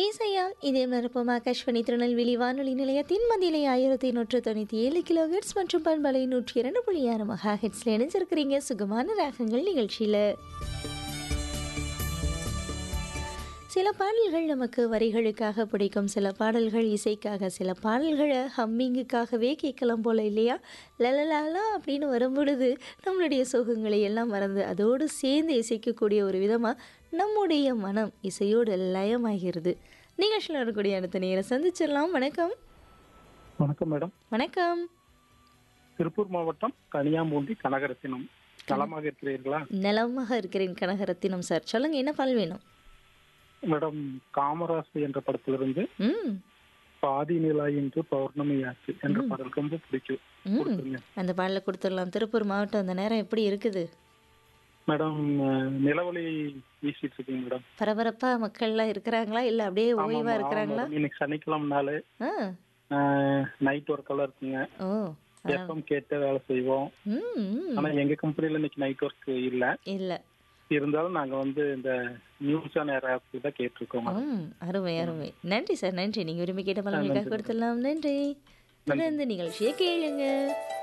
இசையால் இதே மறுப்பும் ஆகாஷ்வாணி திருநெல்வேலி வானொலி நிலையத்தின் மதிலை ஆயிரத்தி நூற்று தொண்ணூற்றி ஏழு கிலோ ஹெட்ஸ் மற்றும் பண்பலை நூற்றி இரண்டு புள்ளி ஆறு மகா ஹெட்ஸில் இணைஞ்சிருக்கிறீங்க சுகமான ராகங்கள் நிகழ்ச்சியில் சில பாடல்கள் நமக்கு வரிகளுக்காக பிடிக்கும் சில பாடல்கள் இசைக்காக சில பாடல்களை ஹம்மிங்குக்காகவே கேட்கலாம் போல இல்லையா லலலாலா அப்படின்னு வரும்பொழுது நம்மளுடைய சோகங்களை எல்லாம் மறந்து அதோடு சேர்ந்து இசைக்கக்கூடிய ஒரு விதமாக நம்முடைய மனம் இசையோடு லயமாகிறது நிகழ்ச்சியில் வரக்கூடிய அடுத்த நேரம் சந்திச்சிடலாம் வணக்கம் வணக்கம் மேடம் வணக்கம் திருப்பூர் மாவட்டம் கனியாம்பூண்டி கனகரத்தினம் நலமாக இருக்கிறீர்களா நலமாக இருக்கிறேன் கனகரத்தினம் சார் சொல்லுங்க என்ன பால் வேணும் மேடம் காமராசு என்ற படத்திலிருந்து ம் பாதி நிலா என்று பௌர்ணமி ஆச்சு என்ற பாடல் ரொம்ப பிடிக்கும் ம் கொடுத்துருங்க. அந்த பாடலை கொடுத்துடலாம் திருப்பூர் மாவட்டம் அந்த நேரம் எப்படி இருக்குது மேடம் அஹ், நிலவொளி வீசிட்டு இருக்கீங்க மேடம் பரபரப்பா மக்கள்லாம் இருக்கிறாங்களா இல்ல அப்படியே ஆமா, ஓய்வா ஆமா, இருக்கிறாங்களா மேடம். இன்னைக்கு சனிக்கிழமை நாள் ஆ நைட் ஒர்க்கெல்லாம் இருக்குங்க ஓ எஃப்எம் கேட்டு வேலை செய்வோம் ம் ம். ஆனா எங்க கம்பெனில இன்னைக்கு நைட் ஒர்க் இல்ல இல்ல இருந்தாலும் நாங்க வந்து இந்த நியூஸ் ஆன் ஏர் ஆப் தான் கேட்டிருக்கோம் மேடம். ம் அருமை அருமை நன்றி சார் நன்றி நீங்க விரும்பி கேட்ட பலன்களுக்காக கொடுத்துடலாம் நன்றி தொடர்ந்து நிகழ்ச்சியை கேளுங்க